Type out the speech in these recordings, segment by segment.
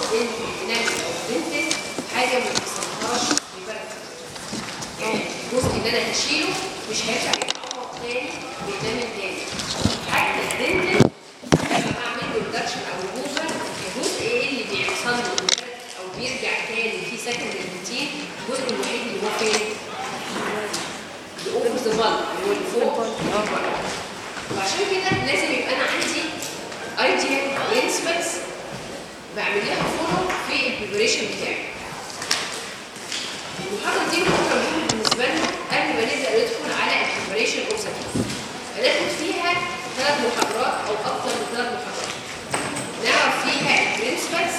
ان الانامل او الدنتل حاجه ما بيحصلهاش لبلد يعني الجزء اللي انا هشيله مش هيرجع يتعوض تاني بينامل تاني حتى الدنتل لما اعمل له ريدكشن او ريموفر الجزء ايه اللي بيحصل له او بيرجع تاني في سكند الروتين الجزء الوحيد اللي هو فين؟ اللي اوفر ذا اللي هو اللي فوق وعشان كده لازم يبقى انا عندي ايديال برنسبلز بعمل لها فولو في البريبريشن بتاعي المحاضره دي محاضره مهمه بالنسبه لنا قبل ما نبدا ندخل على البريبريشن اوف ذا هناخد فيها ثلاث محاضرات او اكثر من ثلاث محاضرات نعرف فيها البرنسبلز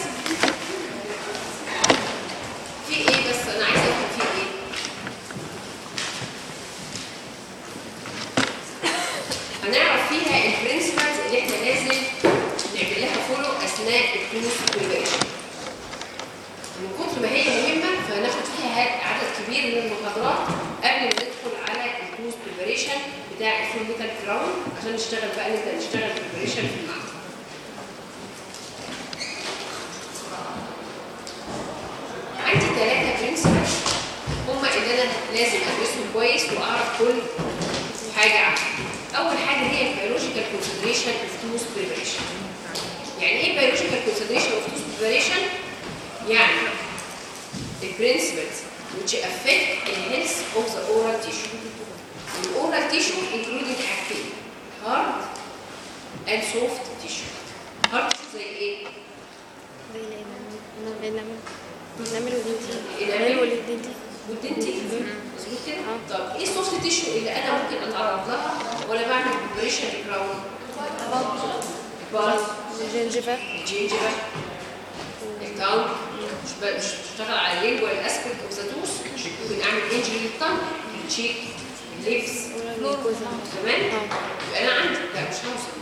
في ايه بس انا عايزه افهم في ايه هنعرف فيها البرنسبلز اللي احنا لازم نعمل لها فولو اثناء الكروس بريبريشن من كتر ما هي مهمه فهناخد فيها عدد كبير من المحاضرات قبل ما ندخل على الكروس بريبريشن بتاع الفول ميتال كراون عشان نشتغل بقى نبدا نشتغل بريبريشن في المعمل عندي ثلاثه برنسبلز هما اللي انا لازم ادرسهم كويس واعرف كل حاجه عنهم اول حاجه هي البيولوجيكال كونسيدريشن اوف توث بريبريشن يعني ايه بيولوجيكال كونسيدريشن اوف توث بريبريشن يعني البرنسبلز which affect the health of the oral tissue الاورال tissue including حاجتين hard and soft tissue hard tissue زي ايه زي الانامل الانامل الانامل والدنتي الإنامل. الانامل والدنتي والدنتي مظبوط كده آه. طب ايه السوفت تيشو اللي انا ممكن اتعرض لها وانا بعمل بريبريشن للكراون البلد الجنجفة الجينجيفا التانج مش ب- مش بشتغل على اللينجوال اسبكت اوف ذا توث ممكن اعمل انجري للتانج التشيك الليبس والجوزة تمام اه يبقى انا عندي لا مش هوصل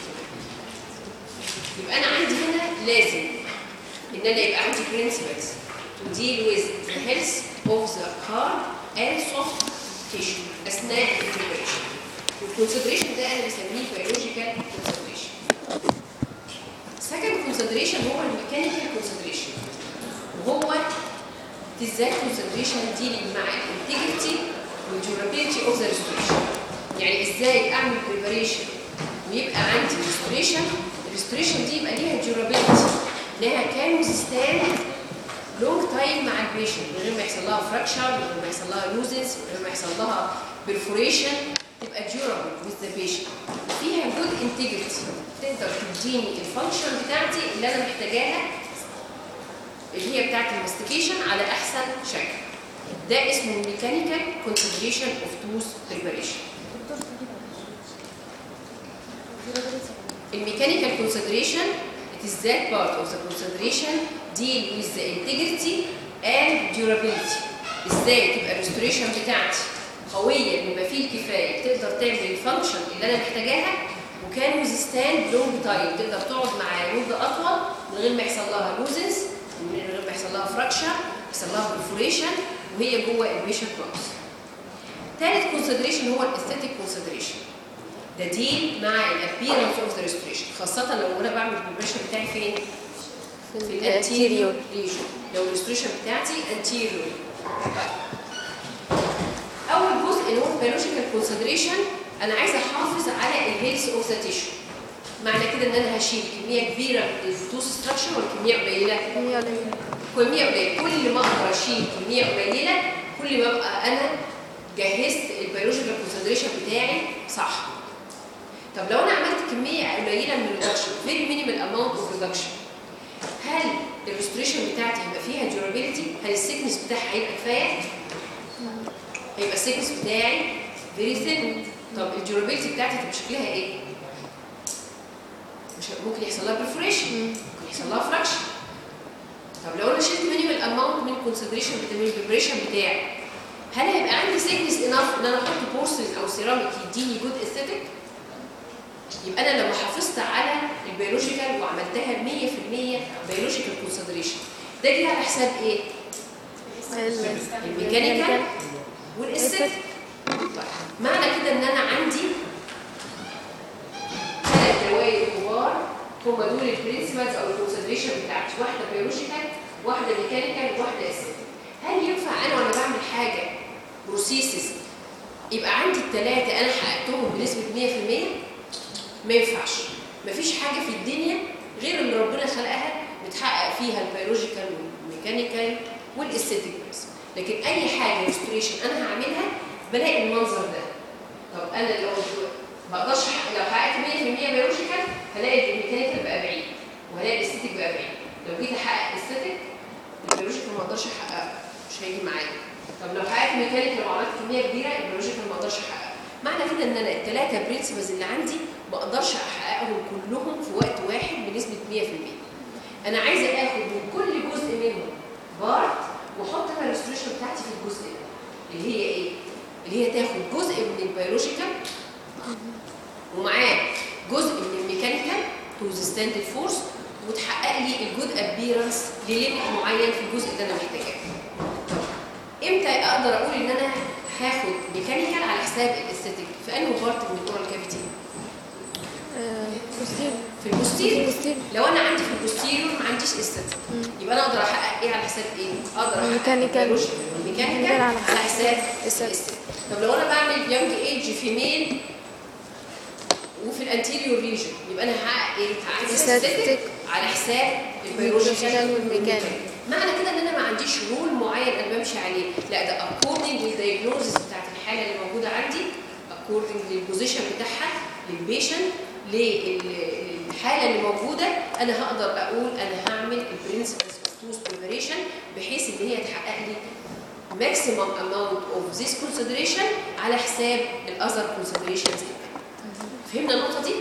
يبقى انا عندي هنا لازم ان انا يبقى عندي principles to deal with the health of the hard and soft tissue اثناء البريبريشن والكونسيدريشن ده انا بسميه biological consideration second consideration هو الميكانيكال consideration وهو ازاي consideration dealing مع الانتجريتي والديورابيلتي اوف ذا restoration يعني ازاي اعمل بريبريشن ويبقى عندي ريستوريشن الريستوريشن دي يبقى ليها ديورابيلتي لها كان ستاند لونج تايم مع البيشنت من غير ما يحصل لها فراكشر من غير ما يحصل لها لوزنس من غير ما يحصل لها برفوريشن تبقى ديورابل وذ ذا بيشنت فيها جود انتجريتي تقدر تديني الفانكشن بتاعتي اللي انا محتاجاها اللي هي بتاعت الماستيكيشن على احسن شكل ده اسمه ميكانيكال كونسيدريشن اوف توث بريباريشن الميكانيكال كونسيدريشن it is that part of the consideration deal with the integrity and durability ازاي تبقى الريستوريشن بتاعتي قويه بما فيه الكفايه تقدر تعمل الفانكشن اللي انا محتاجاها وكان ويزستاند لونج تايم تقدر تقعد معايا مده اطول من غير ما يحصل لها لوزنس من غير ما يحصل لها فراكشر يحصل لها برفوريشن وهي جوه البيشنت بوكس ثالث كونسيدريشن هو الاستاتيك كونسيدريشن ده ديل مع الابيرنس اوف ذا ريستوريشن خاصه لو انا بعمل البريبريشن بتاعي فين؟ في الانتيريور ريجن لو الريستوريشن بتاعتي انتيريور اول جزء اللي هو البيولوجيكال كونسيدريشن انا عايزه احافظ على الهيلث اوف ذا تيشو معنى كده ان انا هشيل كميه كبيره من التوث ستراكشر ولا كميه قليله؟ كمية قليلة كميه قليله كل ما اقدر اشيل كميه قليله كل ما ابقى انا جهزت البيولوجيكال كونسيدريشن بتاعي صح طب لو انا عملت كميه قليله من الريدكشن فيري مينيمال اماونت اوف ريدكشن هل الريستوريشن بتاعتي هيبقى فيها ديورابيلتي هل السيكنس بتاعها هيبقى كفايه هيبقى السيكنس بتاعي فيري ثين طب الديورابيلتي بتاعتي هتبقى شكلها ايه مش ممكن يحصل لها برفوريشن ممكن يحصل لها فراكشن طب لو انا شلت مينيمال اماونت من الكونسيدريشن بتاع البريبريشن بتاعي هل هيبقى عندي سيكنس انف ان انا احط بورسلين او سيراميك يديني جود استاتيك يبقى انا لما حافظت على البيولوجيكال وعملتها 100% بيولوجيكال كونسيدريشن ده جه على حساب ايه؟ الميكانيكال والاستاتيك معنى كده ان انا عندي ثلاث دوائر كبار هم دول البرنسبلز او الكونسيدريشن بتاعتي واحده بيولوجيكال واحده ميكانيكال واحده استاتيك هل ينفع انا وانا بعمل حاجه بروسيسز يبقى عندي الثلاثه انا حققتهم بنسبه 100% ما ينفعش مفيش حاجه في الدنيا غير اللي ربنا خلقها بتحقق فيها البيولوجيكال والميكانيكال والاستاتيك بس لكن اي حاجه ريستوريشن انا هعملها بلاقي المنظر ده طب انا لو ما اقدرش أحقق- لو حققت 100% بيولوجيكال هلاقي الميكانيكال بقى بعيد وهلاقي الاستاتيك بقى بعيد لو جيت احقق الاستاتيك البيولوجيكال ما اقدرش احققه مش هيجي معايا طب لو حققت ميكانيكال وعملت كميه كبيره البيولوجيكال ما اقدرش احققها معنى كده ان انا الثلاثه برنسبلز اللي عندي ما اقدرش احققهم كلهم في وقت واحد بنسبه 100% انا عايزه اخد من كل جزء منهم بارت واحط انا الريستوريشن بتاعتي في الجزء ده اللي هي ايه اللي هي تاخد جزء من البيولوجيكال ومعاه جزء من الميكانيكال تو ستاندد فورس وتحقق لي الجود ابيرنس لليميت معين في الجزء اللي انا محتاجاه طب امتى اقدر اقول ان انا هاخد ميكانيكال على حساب الاستاتيك في انهي بارت من الاورال كافيتي بوستير في البوستيريور بوستير لو انا عندي في البوستيريور ما عنديش استاتيك يبقى انا اقدر احقق ايه على حساب ايه اقدر احقق ميكانيكال. البيولوجيكال والميكانيكال على على حساب استاتيك. الاستاتيك طب لو انا بعمل يونج ايج فيميل وفي الانتيريور ريجن يبقى انا هحقق ايه هحقق استاتيك. الاستاتيك على حساب البيولوجيكال البيولوجيكال والميكانيكال والميكانيكال. معنى كده ان انا ما عنديش رول معين انا بمشي عليه لا ده اكوردنج للدايجنوزس بتاعت الحاله اللي موجوده عندي اكوردنج للبوزيشن بتاعها للبيشنت للحاله اللي موجوده انا هقدر اقول انا هعمل البرنسبلز اوف توز بريبريشن بحيث ان هي تحقق لي maximum amount of this consideration على حساب الاذر considerations فهمنا النقطه دي؟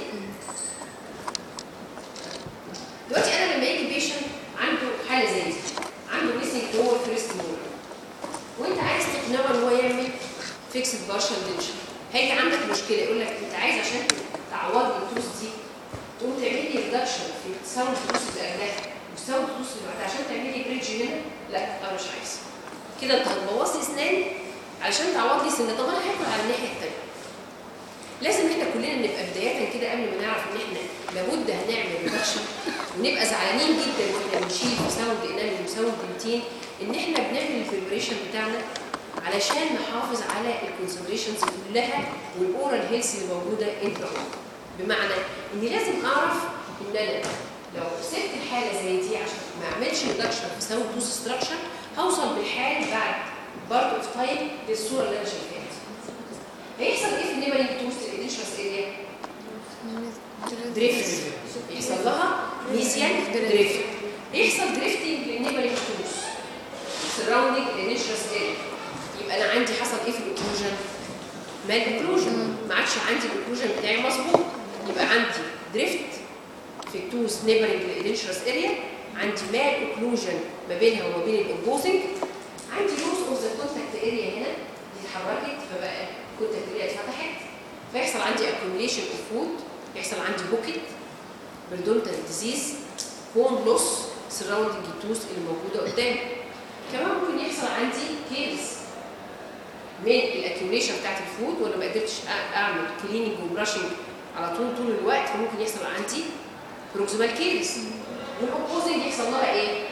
دلوقتي انا لما يجي بيشنت عنده حاله زي دي عنده ميسنج هو فيرست مول وانت عايز تقنعه ان هو يعمل فيكسد بارشال دنشن هيجي عندك مشكله يقول لك انت عايز عشان تعوض لي التوس دي تقوم تعمل لي ريدكشن في ساوند التوس اللي قبلها والساوند التوس اللي بعدها عشان تعمل لي بريدج هنا لا انا مش عايز كده انت هتبوظ لي اسناني علشان تعوض لي سنه طب انا هاكل على الناحيه الثانيه لازم احنا كلنا نبقى بدايه كده قبل ما نعرف ان احنا لابد هنعمل ريدكشن ونبقى زعلانين جدا واحنا بنشيل في ساوند انامل وساوند بروتين ان احنا بنعمل الفيبريشن بتاعنا علشان نحافظ على الكونسنتريشنز كلها والاورال هيلث اللي موجوده انترا بمعنى اني لازم اعرف ان انا لو سبت الحاله زي دي عشان ما اعملش ريدكشن في ساوند دوز ستراكشر هوصل بالحال بعد بارت اوف تايم للصوره اللي انا شايفاها دي. هيحصل ايه في النيبرنج توست الانشرس اريا؟ دريفت يحصل لها ميسيان دريفت يحصل دريفتنج للنيبرنج توست سراوندينج الانشرس اريا يبقى انا عندي حصل ايه في الاوكلوجن؟ مال اوكلوجن ما عادش عندي الاوكلوجن بتاعي مظبوط يبقى عندي دريفت في التوس نيبرنج للانشرس اريا عندي مال اوكلوجن ما بينها وما بين الاوبوزنج عندي لوس اوف ذا كونتاكت اريا هنا دي اتحركت فبقى الكونتاكت اريا اتفتحت فيحصل عندي accumulation اوف فود يحصل عندي بوكيت بردونتال ديزيز بون لوس سراوندنج التوس اللي موجوده قدامي كمان ممكن يحصل عندي كيرز من الاكيوميشن بتاعت الفود وانا ما قدرتش أ- اعمل كليننج وبراشنج على طول طول الوقت فممكن يحصل عندي بروكسيمال كيرز والاوبوزنج يحصل لها ايه؟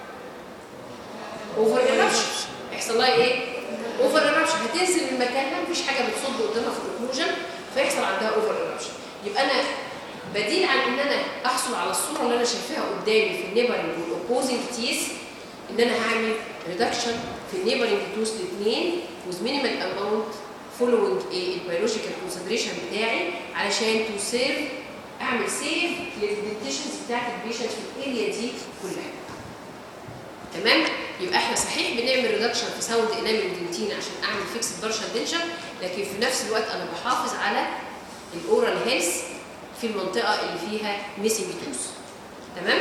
اوفر ايربشن يحصل لها ايه؟ اوفر ايربشن هتنزل من مكانها مفيش حاجه بتصد قدامها في الاوكلوجن فيحصل عندها اوفر ايربشن يبقى انا بديل عن ان انا احصل على الصوره اللي انا شايفاها قدامي في النيبرنج والاوبوزنج تيس ان انا هعمل ريدكشن في النيبرنج توس الاثنين with minimal amount following ايه البيولوجيكال كونسنتريشن بتاعي علشان تو سيرف اعمل سيف للديتيشنز بتاعت البيشنت في الاريا دي كلها تمام يبقى احنا صحيح بنعمل ريدكشن في ساوند انامل دنتين عشان اعمل فيكس بارشال دنشن لكن في نفس الوقت انا بحافظ على الاورال هيلث في المنطقه اللي فيها ميسنج توس تمام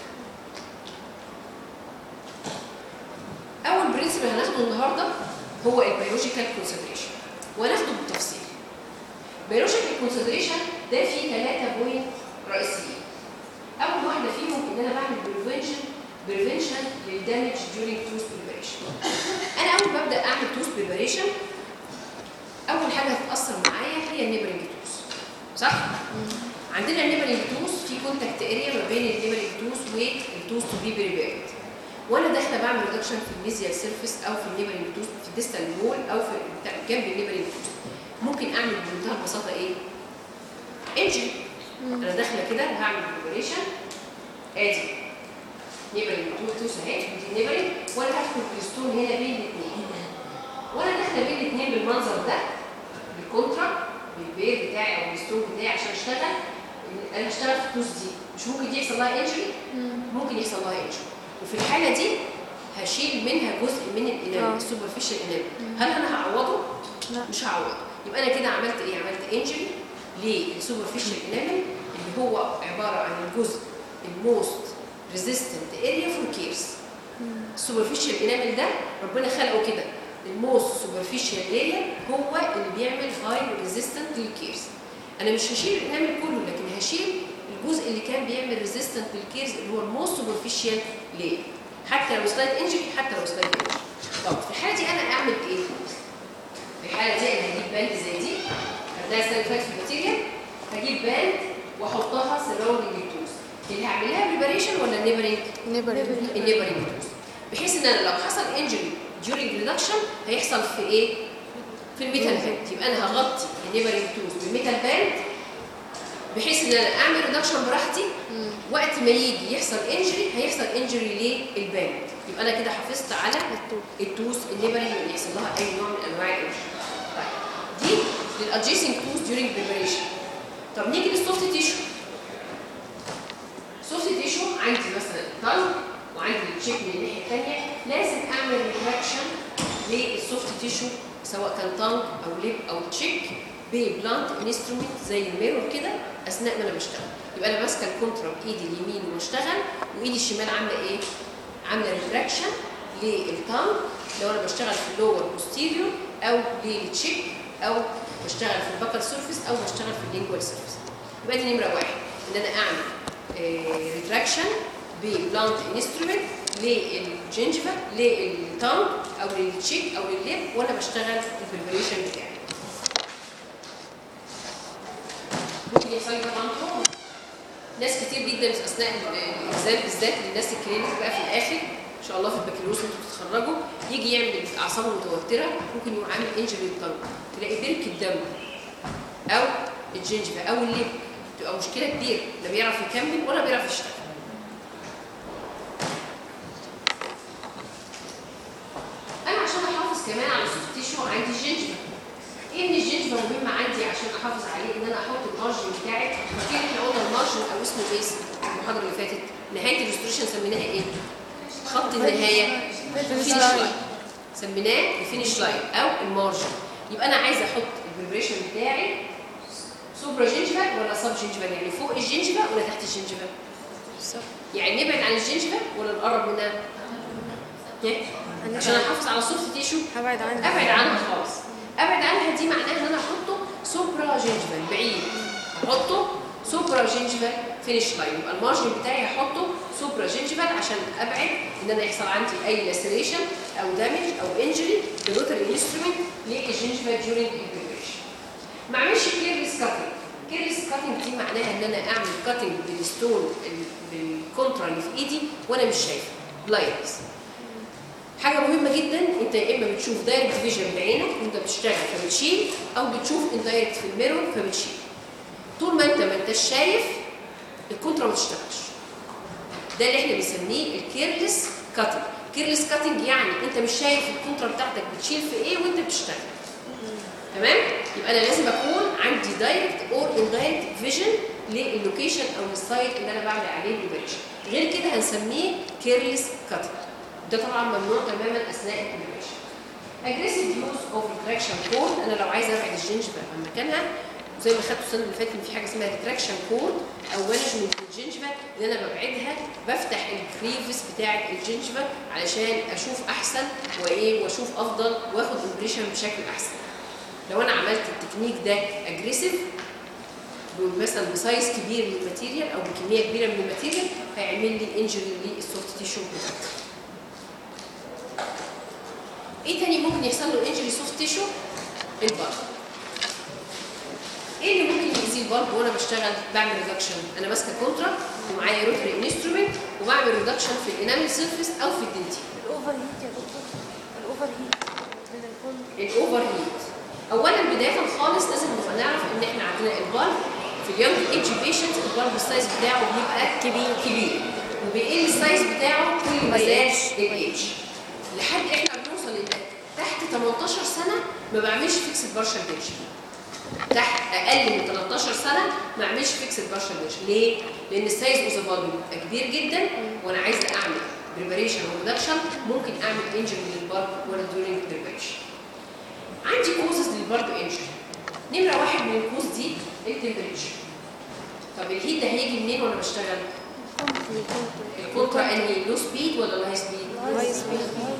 اول برنسبل هناخده النهارده هو البيولوجيكال كونسيدريشن وهناخده بالتفصيل بيولوجيكال كونسيدريشن ده فيه ثلاثه بوينت رئيسيين اول واحده فيهم ان انا بعمل بريفنشن بريفنشن للدامج during tooth preparation انا اول ما ابدا اعمل tooth preparation اول حاجه هتاثر معايا هي النيبرنج توث صح عندنا النيبرنج توس في كونتاكت اريا ما بين النيبرنج توس والتوس تو بي بريبيرد وانا داخله بعمل ريدكشن في الميزيال سيرفيس او في النيبرنج توس في الديستال وول او في بتاع- جنب النيبرنج توس ممكن اعمل بمنتهى البساطه ايه؟ انجري انا داخله كده هعمل بريبريشن ادي نيبرنج توس اهي ودي نيبرنج وانا هدخل الستون هنا بين الاثنين وانا داخله بين الاثنين بالمنظر ده بالكونترا بالبير بتاعي او الستون بتاعي عشان اشتغل انا هشتغل في التوس دي مش ممكن دي يحصل لها انجري ممكن يحصل لها انجري وفي الحاله دي هشيل منها جزء من الانام آه. السوبرفيشال انام هل انا هعوضه؟ لا. مش هعوضه يبقى انا كده عملت ايه؟ عملت انجري للسوبرفيشال انامل اللي هو عباره عن الجزء الموست ريزيستنت اريا فور كيرز السوبرفيشال انامل ده ربنا خلقه كده الموست سوبرفيشال اريا هو اللي بيعمل هاي ريزيستنت للكيرز انا مش هشيل الانامل كله لكن هشيل الجزء اللي كان بيعمل ريزيستنت للكيرز اللي هو الموست سوبرفيشال لير حتى لو سلايد انجري حتى لو سلايد انجري طب في الحاله دي انا اعمل ايه؟ في الحاله دي انا هجيب باند زي دي هتلاقي السنه اللي فاتت في الماتيريال هجيب باند واحطها سراوندنج التوز اللي هعملها بريباريشن ولا نيبرنج؟ نيبرنج النيبرنج توز بحيث ان انا لو حصل انجري during ريدكشن هيحصل في ايه؟ في الميتال باند يبقى انا هغطي النيبرنج توز بالميتال باند بحيث ان انا اعمل ريدكشن براحتي وقت ما يجي يحصل انجري هيحصل انجري للباند يبقى انا كده حافظت على التوس النيبرنج اللي يحصل لها اي نوع من انواع الانجري طيب دي للادجيسنج توس during preparation طب نيجي للسوفت تيشو سوفت تيشو عندي مثلا الطن وعندي التشيك من الناحيه الثانيه لازم اعمل ريفراكشن للسوفت تيشو سواء كان تانج او ليب او تشيك ببلانت انسترومنت زي الميرور كده اثناء ما انا بشتغل يبقى انا ماسكه الكونترا بايدي اليمين وبشتغل وايدي الشمال عامله ايه؟ عامله ريفراكشن للتانج لو انا بشتغل في اللور بوستيريور او للتشيك او بشتغل في البكر سيرفيس او بشتغل في اللينجوال سيرفيس يبقى دي نمره واحد ان انا اعمل ريتراكشن ببلانت انسترومنت للجنجفا للتانج او للتشيك او للليب وانا بشتغل البريبريشن بتاعي ممكن يحصل لي طبعا تروما ناس كتير جدا في اثناء ال- الاكزام بالذات للناس الكلينيك بقى في الاخر ان شاء الله في البكالوريوس انتوا بتتخرجوا يجي يعمل اعصابه متوتره ممكن يقوم عامل انجري للطنج تلاقي برك الدم او الجنجفا او الليب تبقى مشكله كبيره لا بيعرف يكمل ولا بيعرف يشتغل انا عشان احافظ كمان على السوفت تيشو عندي الجنجفا ايه من الجنجفا مهم عندي عشان احافظ عليه ان انا احط المارجن بتاعي فاكرين احنا قلنا المارجن او اسمه ايه المحاضره اللي فاتت نهايه الريستوريشن سميناها ايه؟ خط النهايه فينش لاين سميناه الفينش لاين او المارجن يبقى انا عايزه احط البريبريشن بتاعي سوبرا جينجفال ولا سب جينجفال يعني فوق الجينجفا ولا تحت الجينجفا يعني نبعد عن الجينجفا ولا نقرب منها إيه؟ عشان احافظ على السوفت تيشو هبعد عنها ابعد عنها خالص ابعد عنها دي معناها ان انا احطه سوبرا جينجفال بعيد احطه سوبرا جينجفال فينش لاين يبقى المارجن بتاعي هحطه سوبرا جينجفال عشان ابعد ان انا يحصل عندي اي لاسريشن او دامج او انجري بروتري انسترومنت للجينجفال ديورنج البريبريشن ما اعملش كيرلس كاتنج كيرلس كاتنج دي معناها ان انا اعمل كاتنج بالستون ال- بالكونترا اللي في ايدي وانا مش شايفه بلايندز حاجه مهمه جدا انت يا اما بتشوف دايركت فيجن بعينك وانت بتشتغل فبتشيل او بتشوف اندايركت في الميرور فبتشيل طول ما انت ما انتش شايف الكونترا ما تشتغلش ده اللي احنا بنسميه الكيرلس كاتنج كيرلس كاتنج يعني انت مش شايف الكونترا بتاعتك بتشيل في ايه وانت بتشتغل تمام يبقى انا لازم اكون عندي دايركت اور اندايركت فيجن للوكيشن او السايت اللي انا بعمل عليه بريبريشن غير كده هنسميه كيرلس كاتنج ده طبعا ممنوع تماما اثناء البريبريشن aggressive use of retraction code انا لو عايزه ابعد الجنجفه عن مكانها زي ما خدتوا السنه اللي فاتت ان في حاجه اسمها retraction code او مانجمنت الجنجفه اللي انا ببعدها بفتح الكريفس بتاعه الجنجفه علشان اشوف احسن وايه واشوف افضل واخد امبريشن بشكل احسن لو انا عملت التكنيك ده اجريسيف مثلا بسايز كبير من الماتيريال او بكميه كبيره من الماتيريال هيعمل لي انجري للسوفت تيشو بتاعتي ايه تاني ممكن يحصل له انجري سوفت تيشو البار ايه اللي ممكن زي البلب وانا بشتغل بعمل ريدكشن انا ماسكه كونترا ومعايا روتري انسترومنت وبعمل ريدكشن في الانامل سيرفيس او في الدنتين الاوفر هيت يا دكتور الاوفر هيت من الكون الاوفر هيت اولا بدايه خالص لازم نبقى نعرف ان احنا عندنا البلب في اليونج ايدج بيشنت البلب السايز بتاعه بيبقى كبير كبير وبيقل السايز بتاعه كل ما زاد الايدج لحد احنا بنوصل ان تحت 18 سنه ما بعملش فيكس بارشال دينشن تحت اقل من 13 سنه ما اعملش فيكس بارشال دينشن ليه؟ لان السايز اوف ذا بلب بيبقى كبير جدا وانا عايزه اعمل بريباريشن وريدكشن ممكن اعمل انجري للبلب وانا دورينج بريباريشن عندي كوزز للبلب انجري نمره واحد من الكوز دي التمبريتشر طب الهيت ده هيجي منين وانا بشتغل؟ الكونترا اني لو سبيد ولا الهاي سبيد؟ هاي سبيد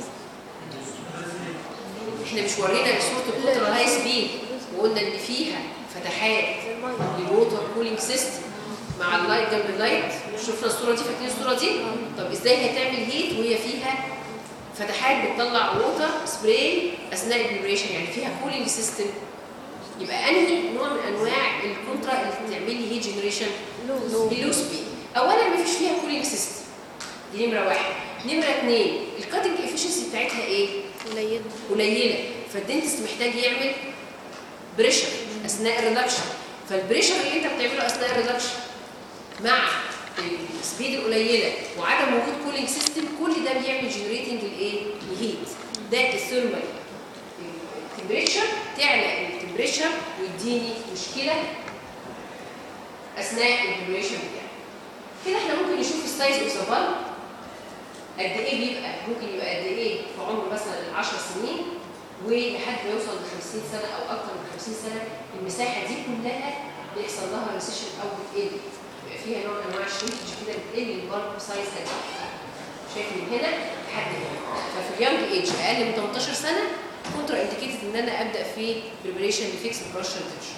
احنا مش ورينا صوره الكونترا الهاي سبيد وقلنا ان فيها فتحات للووتر كولينج سيستم مع اللايت جنب اللايت شفنا الصوره دي فاكرين الصوره دي؟ طب ازاي هتعمل هيت وهي فيها فتحات بتطلع ووتر سبراي اثناء الفيبريشن يعني فيها كولينج سيستم يبقى انهي نوع من انواع الكونترا اللي بتعمل لي هيت جنريشن؟ لو اللو سبيد اولا ما فيش فيها كولينج سيستم دي نمره واحد نمره اثنين الكاتنج افشنسي بتاعتها ايه؟ قليل قليله فالدنتست محتاج يعمل بريشر اثناء الريدكشن فالبريشر اللي انت بتعمله اثناء الريدكشن مع السبيد القليله وعدم وجود كولينج سيستم كل ده بيعمل جنريتنج الايه؟ الهيت ده الثيرمال التمبريتشر تعلى التمبريتشر ويديني مشكله اثناء الفيبريشن بتاعي كده احنا ممكن نشوف السايز اوف ذا بلب قد ايه بيبقى ممكن يبقى قد ايه في عمر مثلا 10 سنين ولحد ما يوصل ل 50 سنه او اكثر من 50 سنه المساحه دي كلها بيحصل لها ريسيشن او بتقل بيبقى فيها نوع من انواع الشريكج كده بتقل البلب سايز ده شايف من هنا لحد هنا ففي اليونج ايج اقل من 18 سنه كونترا انديكيتد ان انا ابدا في بريبريشن لفيكس برشر تنشن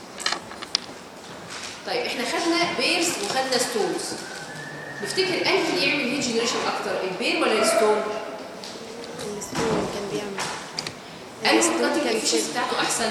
طيب احنا خدنا بيرز وخدنا ستونز نفتكر انهي اللي يعمل هيت جنريشن اكتر البير ولا الستون؟ الستون كان بيعمل انهي الستون الكاتنج كان افشنسي كده. بتاعته احسن؟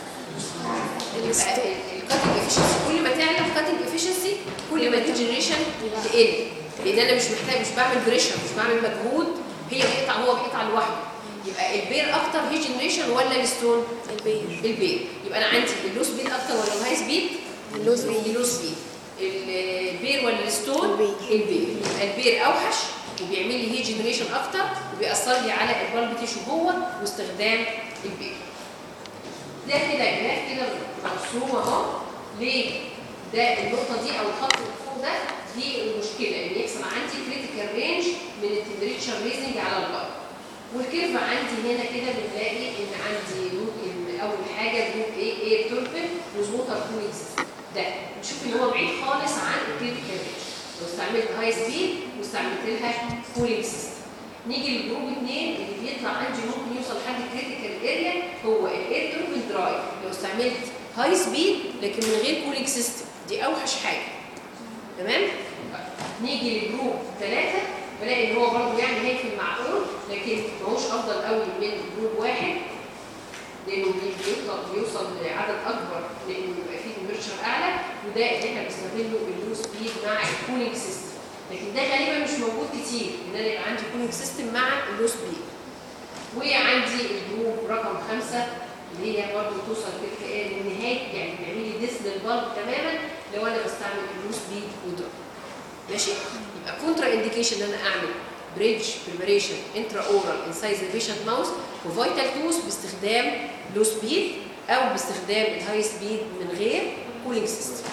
الستون الكاتنج افشنسي كل ما تعلى الكاتنج افشنسي كل ما الهيت جنريشن تقل لان انا مش محتاج مش بعمل بريشر مش بعمل مجهود هي بيقطع هو بيقطع لوحده يبقى البير اكتر هيت جنريشن ولا الستون؟ البير البير يبقى انا عندي اللو سبيد اكتر ولا الهاي سبيد؟ اللو سبيد. اللو سبيد البير ولا الستون؟ البير. البير يبقى البير اوحش وبيعمل لي هيت جنريشن اكتر وبيأثر لي على البلب تيشو جوه واستخدام البير ده كده جراف كده مرسوم اهو ليه؟ ده النقطة دي أو الخط اللي فوق ده دي المشكلة إن يحصل عندي كريتيكال رينج من التمبريتشر ريزنج على البلب والكيرف عندي هنا كده بنلاقي ان عندي ممكن اول حاجه جروب ايه ايه توربن ووتر كولينج سيستم ده نشوف ان هو بعيد خالص عن الكريتيكال رينج لو استعملت هاي سبيد واستعملت لها كولينج سيستم نيجي للجروب اثنين اللي بيطلع عندي ممكن يوصل لحد الكريتيكال اريا هو الاير توربن دراي لو استعملت هاي سبيد لكن من غير كولينج سيستم دي اوحش حاجه تمام نيجي لجروب ثلاثة بلاقي ان هو برضه يعني هيك في المعقول لكن ماهوش افضل قوي من جروب واحد لانه بي- بيطلع بيوصل لعدد اكبر لانه بيبقى فيه تمبرتشر اعلى وده اللي احنا بنستخدمه اللو سبيد مع الكولينج سيستم لكن ده غالبا مش موجود كتير ان انا يبقى عندي كولينج سيستم مع اللو سبيد وعندي الجروب رقم خمسة اللي هي برضه توصل في للنهاية يعني بيعمل لي ديس للبلب تماما لو انا بستعمل اللو سبيد ودروب ماشي يبقى كونترا انديكيشن ان انا اعمل بريدج بريباريشن انترا اورال انسايز البيشنت ماوس وفيتال توس باستخدام لو سبيد او باستخدام الهاي سبيد من غير كولينج سيستم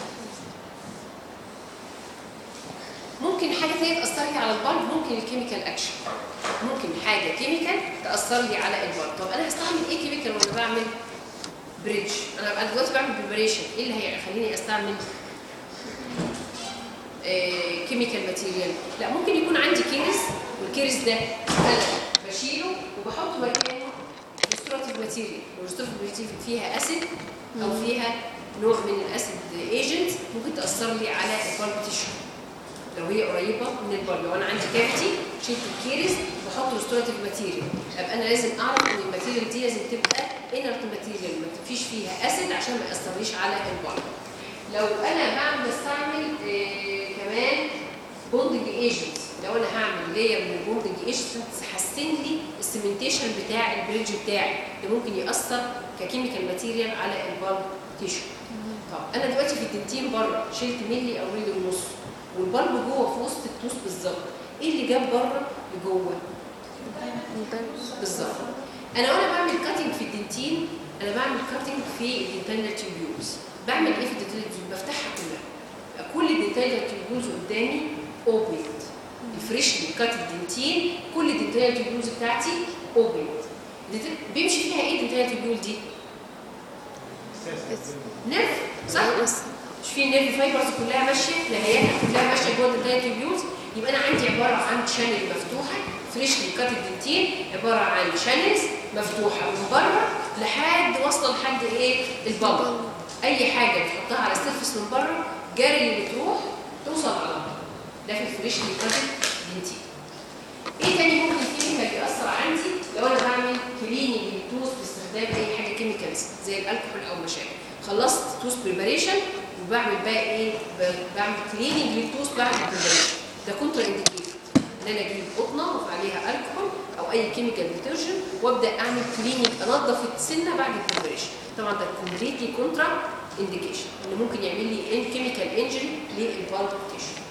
ممكن حاجه ثانيه تاثر لي على البلب ممكن الكيميكال اكشن ممكن حاجه كيميكال تاثر لي على البلب طب انا هستعمل ايه كيميكال وانا بعمل بريدج انا أنا دلوقتي بعمل بريباريشن ايه اللي هيخليني استعمل كيميكال ماتيريال لا ممكن يكون عندي كيرس والكيرس ده انا بشيله وبحط مكانه ريستوراتيف ماتيريال والريستوراتيف ماتيريال فيها اسيد او فيها نوع من الاسيد ايجنت ممكن تاثر لي على البلب تيشو لو هي قريبه من البلب لو انا عندي كافيتي شلت الكيرس بحط ريستوراتيف ماتيريال ابقى انا لازم اعرف ان الماتيريال دي لازم تبقى انرت ماتيريال ما فيش فيها اسيد عشان ما ياثرليش على البلب لو انا بعمل بستعمل آه كمان بوندنج ايجنت لو انا هعمل لير من البوندنج ايجنت تحسن لي السيمنتيشن بتاع البريدج بتاعي ده ممكن ياثر ككيميكال ماتيريال على البالب تيشو طب انا دلوقتي في الدنتين بره شلت ملي او ملي ونص والبلب جوه في وسط التوس بالظبط ايه اللي جاب بره لجوه بالظبط انا وانا بعمل كاتنج في الدنتين انا بعمل كاتنج في الدنتال تيوبيولز بعمل ايه في الدنتال تيوبيولز بفتحها كلها كل الدنتال تيوبيولز قدامي اوبنت الفريشلي كات الدنتين كل الدنتال تيوبيولز بتاعتي اوبنت بيمشي فيها ايه الدنتال تيوبيول دي نيرف صح مش في النيرف فايبرز كلها ماشيه نهايتها كلها ماشيه جوه الدنتال تيوبيولز يبقى انا عندي عباره عن شانل مفتوحه فريشلي كات الدنتين عباره عن شانلز مفتوحه من بره لحد واصله لحد ايه البابا اي حاجه بتحطها على السيرفس من بره جري اللي تروح توصل على البابا ده في الفريشلي كات الدنتين ايه تاني ممكن كيميكال ياثر عندي لو انا بعمل كليننج للتوث باستخدام اي حاجه كيميكالز زي الكحول او مشاكل خلصت توث بريباريشن وبعمل بقى ايه بعمل كليننج للتوث بعد البريباريشن ده كونتر انديكيتد ان انا اجيب قطنه واضيف عليها الكحول او اي كيميكال ديترجنت وابدا اعمل كليننج انظف السنه بعد البريباريشن طبعا ده كومبليتلي كونترا انديكيشن انه ممكن يعمل لي ان كيميكال انجري للبالب تيشو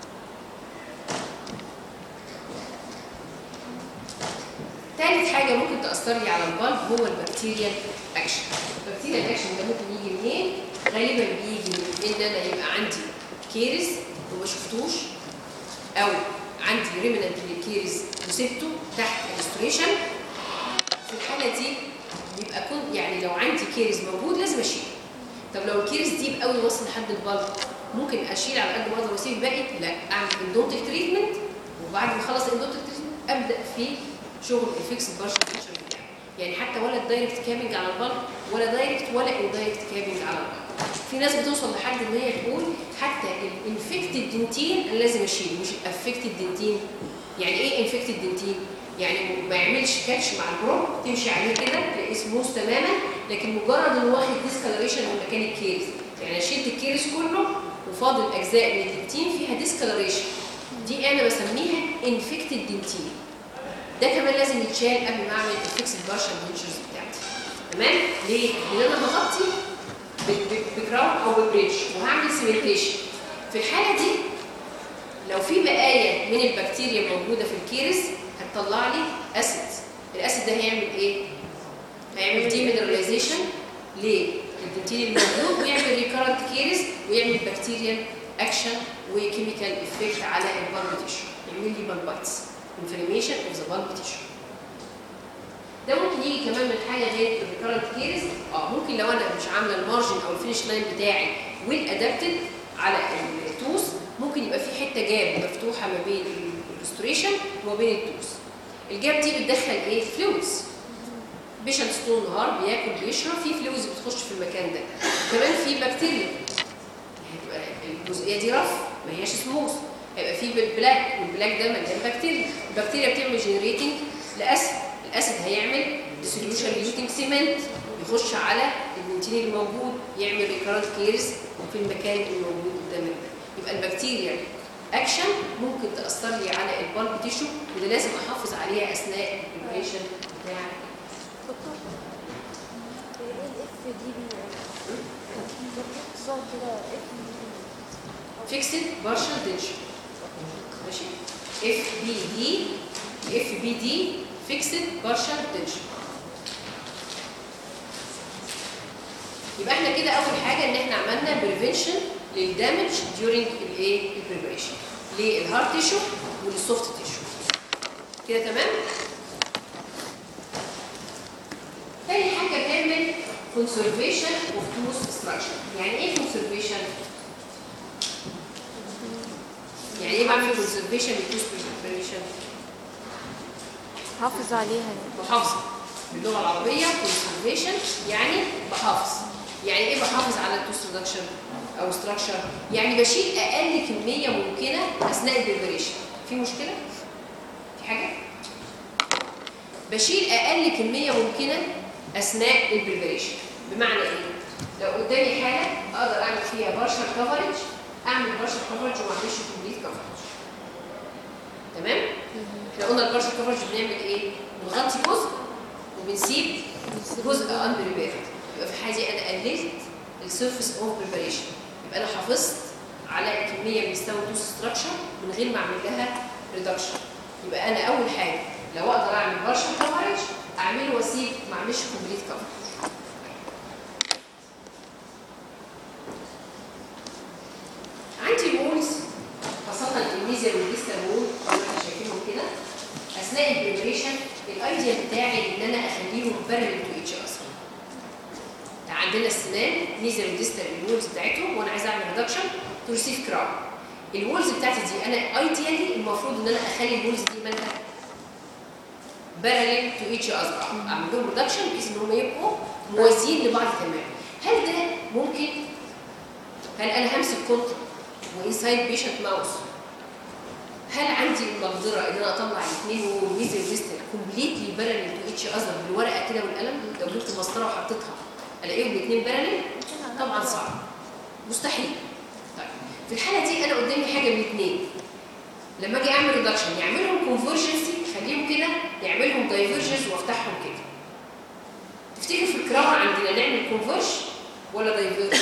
ثالث حاجه ممكن تاثر لي على البلب هو البكتيريال اكشن البكتيريال اكشن ده ممكن يجي منين غالبا بيجي من ان انا يبقى عندي كيرز وما شفتوش او عندي ريمننت للكيرز وسبته تحت الريستوريشن في الحاله دي بيبقى كون يعني لو عندي كيرز موجود لازم اشيل طب لو الكيرز ديب قوي وصل لحد البلب ممكن اشيل على قد ما اقدر واسيب الباقي لا اعمل اندوتيك تريتمنت وبعد ما اخلص الاندوتيك تريتمنت ابدا في شغل الفيكس بارشل فيشر بتاعي يعني حتى ولا الدايركت كابنج على البلب ولا دايركت ولا اندايركت كابنج على البلب في ناس بتوصل لحد ان هي تقول حتى الانفكتد دنتين انا لازم اشيله مش الافكتد دنتين يعني ايه انفكتد دنتين يعني ما يعملش كاتش مع البروم تمشي عليه كده تلاقيه سموث تماما لكن مجرد انه واخد ديسكالريشن من مكان الكيرز يعني انا شلت الكيرز كله وفاضل اجزاء من الدنتين فيها ديسكالريشن دي انا بسميها انفكتد دنتين ده كمان لازم يتشال قبل ما اعمل الفيكس بارشل دينشرز بتاعتي تمام ليه لان انا هغطي بكراون او ببريدج وهعمل سيمنتيشن في الحاله دي لو في بقايا من البكتيريا موجوده في الكيرس هتطلع لي اسيد الاسيد ده هيعمل ايه هيعمل ديمينراليزيشن للدنتين الموجود ويعمل ريكارنت كيرس ويعمل بكتيريال اكشن وكيميكال افكت على البالب تيشو يعمل لي بالبايتس inflammation of the bulb tissue ده ممكن يجي كمان من حاجه غير الريكارنت كيرز اه ممكن لو انا مش عامله المارجن او الفينش لاين بتاعي ويل ادابتد على التوس ممكن يبقى في حته جاب مفتوحه ما بين الريستوريشن وما بين التوس الجاب دي بتدخل ايه فلويدز بيشنت طول النهار بياكل بيشرب في فلويدز بتخش في المكان ده كمان في بكتيريا هتبقى الجزئيه دي رف ما هياش سموث هيبقى فيه بالبلاك والبلاك ده مليان بكتيريا البكتيريا بتعمل جنريتنج لاسيد الاسيد هيعمل ديسوليوشن ليوتنج سيمنت يخش على البنتين الموجود يعمل ريكارنت كيرز في المكان الموجود قدامك ده يبقى البكتيريا اكشن ممكن تاثر لي على البالب تيشو وده لازم احافظ عليها اثناء البريبريشن بتاع دكتور ايه الاف دي بي بالظبط كده اف فيكسد بارشل دينشر ماشي اف بي دي اف بي دي فيكسد بارشل دينشر يبقى احنا كده اول حاجه ان احنا عملنا بريفنشن للدامج ديورنج الايه البريبريشن للهارت تيشو وللسوفت تيشو كده تمام تاني حاجه بنعمل conservation of tooth structure يعني ايه conservation يعني ايه بعمل conservation للتوث preparation حافظ عليها يعني محافظه باللغه العربيه conservation يعني بحافظ يعني ايه بحافظ على التوث ريدكشن او ستراكشر يعني بشيل اقل كميه ممكنه اثناء البريبريشن في مشكله في حاجه بشيل اقل كميه ممكنه اثناء البريبريشن بمعنى ايه لو قدامي حاله اقدر اعمل فيها بارشل كفرج اعمل بارشل كفرج وما اعملش كومبليت كفرج تمام احنا قلنا البارشل كفرج بنعمل ايه بنغطي جزء وبنسيب جزء unprepared يبقى في الحاله دي انا قللت السيرفيس اوف بريباريشن يبقى انا حافظت على الكميه من مستوى الدوس ستراكشر من غير ما اعمل لها ريدكشن يبقى انا اول حاجه لو اقدر اعمل بارشل كفرج اعمله واسيب ما اعملش كومبليت كفرج عندي وولز خاصة الميزيا والديستال وول زي ما احنا شايفينهم كده اثناء البريبريشن الايديا بتاعي ان انا اخليهم بارل تو اتش اصلا عندنا السنان ميزيا والديستال الوولز بتاعتهم وانا عايزه اعمل ريدكشن تو ريسيف كراون الوولز بتاعتي دي انا ايديالي المفروض ان انا اخلي الوولز دي مالها بارل تو اتش اصبع اعمل لهم ريدكشن بحيث ان هم يبقوا موازيين لبعض تماما هل ده ممكن هل انا همسك كنت وانسايد بيشنت ماوس هل عندي المقدره ان انا اطلع الاثنين والميزل ديستال كومبليتلي بارلل تو اتش اذر بالورقه كده والقلم لو جبت مسطره وحطيتها الاقيهم الاثنين بارلل طبعا صعب مستحيل طيب في الحاله دي انا قدامي حاجه من الاثنين لما اجي اعمل ريدكشن يعملهم كونفرجنسي خليهم كده يعملهم دايفرجنس وافتحهم كده تفتكر في الكراون عندنا نعمل كونفرج ولا دايفرج؟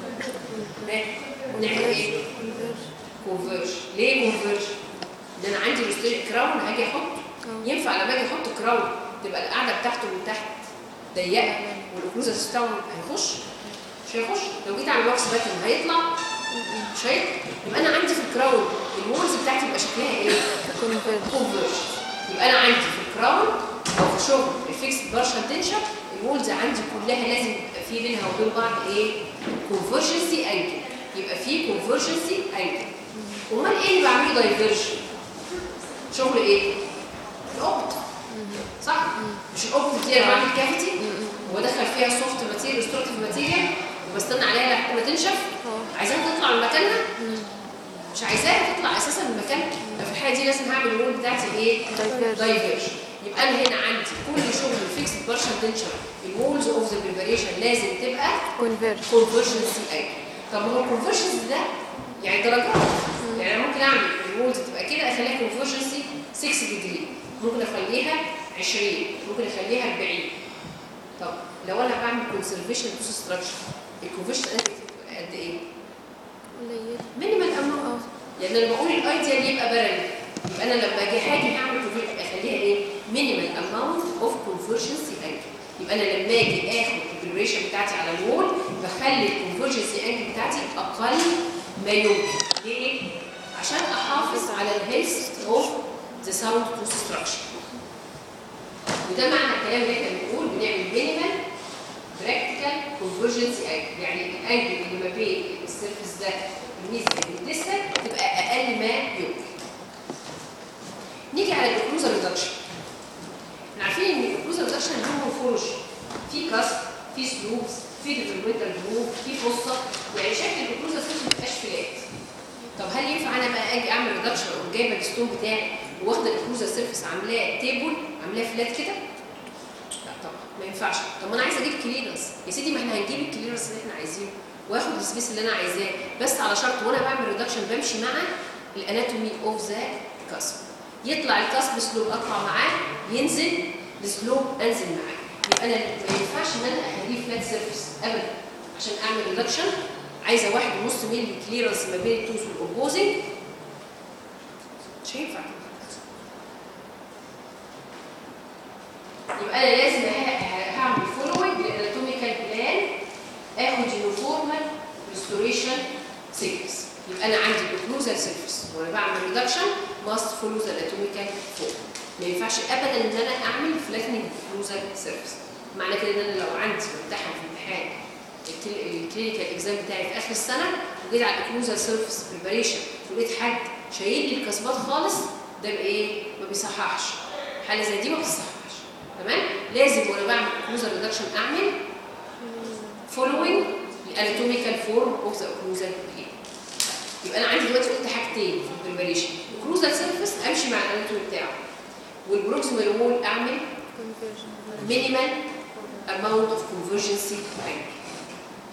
ونعمل ايه؟ كونفرج ليه كونفرج؟ ان انا عندي ريستوري كراون هاجي احط ينفع لما اجي احط كراون تبقى القاعده بتاعته من تحت ضيقه والاوكلوزس بتاعه هيخش مش هيخش لو جيت اعمل واكس باتن هيطلع مش هيطلع يبقى انا عندي في الكراون الوولز بتاعتي يبقى شكلها ايه؟ كونفرج يبقى انا عندي في الكراون او في شغل الفيكس بارشال تنشر الوولز عندي كلها لازم يبقى في بينها وبين بعض ايه؟ كونفرجنسي انجل يبقى في كونفرجنسي انجل امال ايه اللي بعمله دايفرجن؟ شغل ايه؟ الاوبت صح؟ مش الاوبت دي انا بعمل كافيتي وبدخل فيها سوفت ماتيريال ستورتيف ماتيريال وبستنى عليها لحد ما تنشف عايزاها تطلع من مكانها مش عايزاها تطلع اساسا من مكانها في الحاله دي لازم هعمل الوول بتاعتي ايه؟ دايفرجن يبقى انا هنا عندي كل شغل الفيكس بارشال تنشر الوولز اوف ذا بريباريشن لازم تبقى كونفيرج كونفرجنسي اي طب ما هو الكونفرجنسي ده يعني درجات يعني انا ممكن اعمل الوولز تبقى كده اخليها كونفرجنسي 6 ديجري ممكن اخليها 20 ممكن اخليها 40 طب لو انا بعمل كونسرفيشن تو ستراكشر الكونفرجن قد ايه؟ قليل مينيمال اماونت يعني انا بقول الايديال يبقى بارل يبقى انا لما اجي هاجي هعمل conversion اخليها ايه؟ مينيمال اماونت اوف كونفرجنسي انجل يبقى انا لما اجي اخد الكالكوليشن بتاعتي على الوول بخلي الكونفرجنسي انجل بتاعتي اقل ما يمكن ليه؟ عشان احافظ على الهيلث اوف ذا ساوند تو ستراكشر وده معنى الكلام اللي احنا بنقول بنعمل مينيمال براكتيكال كونفرجنسي انجل يعني الانجل اللي ما بين السيرفيس ده بالنسبه للديستال تبقى اقل ما يمكن نيجي على الاوكلوزال ريدكشن احنا عارفين ان الاوكلوزال ريدكشن له فرش في كسر في سلوبس في ديفلوبمنتال جروب في فصه يعني شكل الاوكلوزال سيرفيس ما بيبقاش فلات طب هل ينفع انا بقى اجي اعمل ريدكشن واقوم جايبه الستون بتاعي واخده الاوكلوزال سيرفيس عاملاه تيبل عاملاه فلات كده لا طبعا ما ينفعش طب ما انا عايزه اجيب كليرنس يا سيدي ما احنا هنجيب الكليرنس اللي احنا عايزينه واخد السبيس اللي انا عايزاه بس على شرط وانا بعمل ريدكشن بمشي مع الاناتومي اوف ذا كاسب يطلع الكاسب سلوب اطلع معاه ينزل السلوب انزل معاه يبقى انا ما ينفعش ان انا اخليه فلات سيرفيس ابدا عشان اعمل ريدكشن عايزه واحد ونص مللي كليرنس ما بين التوز والاوبوزنج مش هينفع يبقى انا لازم ه- ه- هعمل فولوينج للاناتوميكال بلان اخد يونيفورمال ريستوريشن سيكنس يبقى انا عندي اوكلوزال سيرفيس وانا بعمل ريدكشن ماست فولو ذا اناتوميكال فورم ما ينفعش ابدا ان انا اعمل فلاتنج اوكلوزال سيرفيس معنى كده ان انا لو عندي بمتحن في امتحان الكل- الكلينيكال اكزام بتاعي في اخر السنه وجيت على الاوكلوزال سيرفيس بريباريشن ولقيت حد شايل لي الكسبات خالص ده يبقى ايه؟ ما بيصححش حاله زي دي ما بتصححش تمام؟ لازم وانا بعمل اوكلوزال ريدكشن اعمل following the anatomical form of the occlusal plane. يبقى انا عندي دلوقتي قلت حاجتين في البريباريشن occlusal surface امشي مع الاناتومي بتاعه والبروكسيمال وول اعمل كونفيرجن minimal amount of convergency angle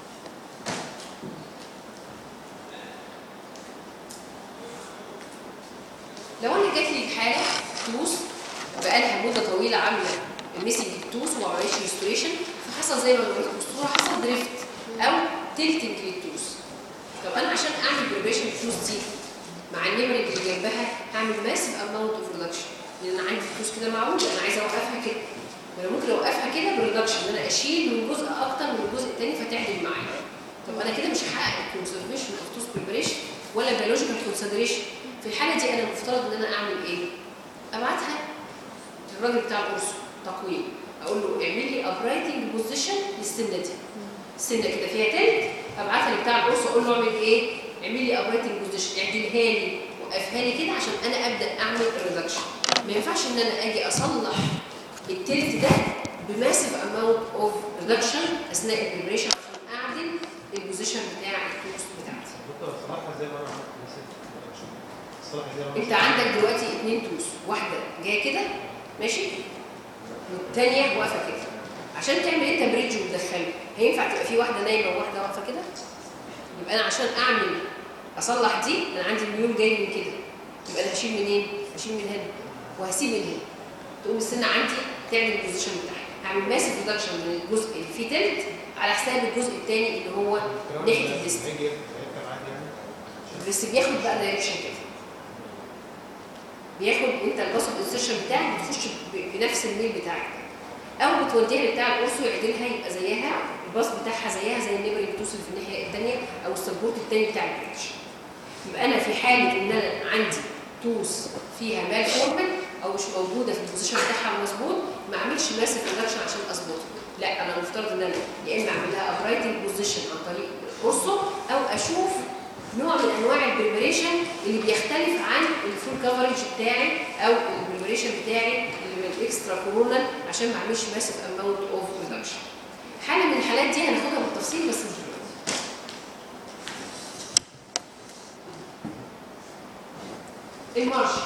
انا جات لي الحاله توس بقالها مده طويله عامله ميسنج التوس وما عملتش ريستوريشن فحصل زي ما قلت لكم الصوره حصل دريفت او تلتنج للتوس طب انا عشان اعمل بريبريشن التوس دي مع النمر اللي جنبها هعمل ماسيف اماونت اوف ريدكشن لان انا عندي التوس كده معوجه انا عايزه اوقفها كده انا ممكن اوقفها كده بريدكشن ان انا اشيل من جزء اكتر من الجزء الثاني فتعدل معايا طب انا كده مش هحقق الكونسرفيشن اوف توس بريبريشن ولا بيولوجيكال كونسيدريشن في الحاله دي انا المفترض ان انا اعمل ايه؟ ابعتها للراجل بتاع القرص تقويم اقول له اعمل لي ابرايتنج بوزيشن للسنه دي السنه كده فيها تلت ابعتها لبتاع القرص اقول له اعمل ايه؟ اعمل لي ابرايتنج بوزيشن اعدلها لي وقفها لي كده عشان انا ابدا اعمل الريدكشن ما ينفعش ان انا اجي اصلح التلت ده بماسيف اماونت اوف ريدكشن اثناء البريبريشن عشان اعدل البوزيشن بتاع التوست بتاعتي دكتور صراحه زي ما انا صراحه زي ما انت عندك دلوقتي اتنين توس واحده جايه كده ماشي والتانيه واقفه كده عشان تعمل انت بريدج وتدخله هينفع تبقى في واحده نايمه وواحده واقفه كده يبقى انا عشان اعمل اصلح دي انا عندي الميول جاي من كده يبقى انا هشيل منين هشيل من هنا وهسيب من هنا تقوم السنه عندي تعمل البوزيشن بتاعها هعمل ماسيف ريدكشن من الجزء اللي فيه تلت على حساب الجزء الثاني اللي هو ناحيه الديست هيجي هيركب عادي يعني بس بياخد بقى دايركشن كده بياخد انت الباص الانسيرشن بتاعك بتخش ب- بنفس الميل بتاعك او بتوديها لبتاع القرص ويعدلها يبقى زيها الباص بتاعها زيها زي النبر اللي بتوصل في الناحيه الثانيه او السبورت الثاني بتاع البريدج يبقى انا في حاله ان انا عندي توس فيها مال فورمال او مش موجوده في البوزيشن بتاعها مظبوط ما اعملش ماسك ريدكشن عشان اظبطها لا انا المفترض ان انا يا اما اعمل لها ابرايتنج بوزيشن عن طريق قرصه او اشوف نوع من انواع البريبريشن اللي بيختلف عن الفول كفرج بتاعي او البريبريشن بتاعي اللي من الاكسترا كورونال عشان ما اعملش ماسيف اماونت اوف ريدكشن حاله من الحالات دي هناخدها بالتفصيل بس مش دلوقتي المارجن